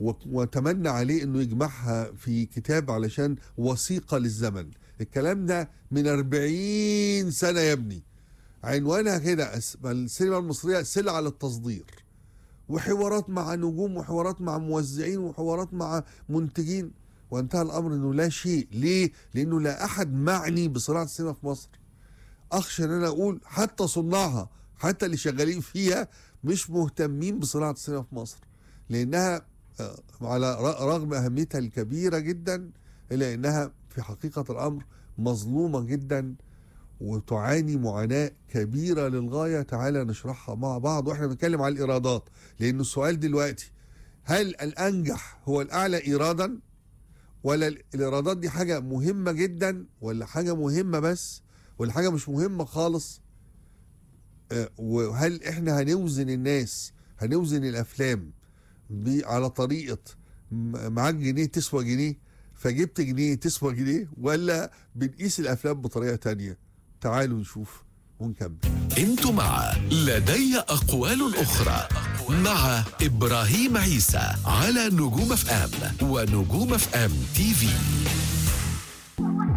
و- وتمنى عليه انه يجمعها في كتاب علشان وثيقة للزمن الكلام ده من 40 سنة يا ابني عنوانها كده أس- السينما المصرية سلعة للتصدير وحوارات مع نجوم وحوارات مع موزعين وحوارات مع منتجين وانتهى الامر انه لا شيء ليه لانه لا احد معني بصناعه السينما في مصر اخشى ان انا اقول حتى صناعها حتى اللي شغالين فيها مش مهتمين بصناعه السينما في مصر لانها آه، على ر- رغم اهميتها الكبيره جدا الا انها في حقيقه الامر مظلومه جدا وتعاني معاناه كبيره للغايه تعالى نشرحها مع بعض واحنا بنتكلم على الايرادات لان السؤال دلوقتي هل الانجح هو الاعلى ايرادا ولا ال- الايرادات دي حاجه مهمه جدا ولا حاجه مهمه بس ولا حاجه مش مهمه خالص آه، وهل احنا هنوزن الناس هنوزن الافلام ب- على طريقه م- معاك جنيه تسوى جنيه فجبت جنيه تسوى جنيه ولا بنقيس الافلام بطريقه تانية تعالوا نشوف ونكمل انتوا مع لدي أقوال أخرى مع إبراهيم عيسى على نجوم اف ام ونجوم اف ام تي في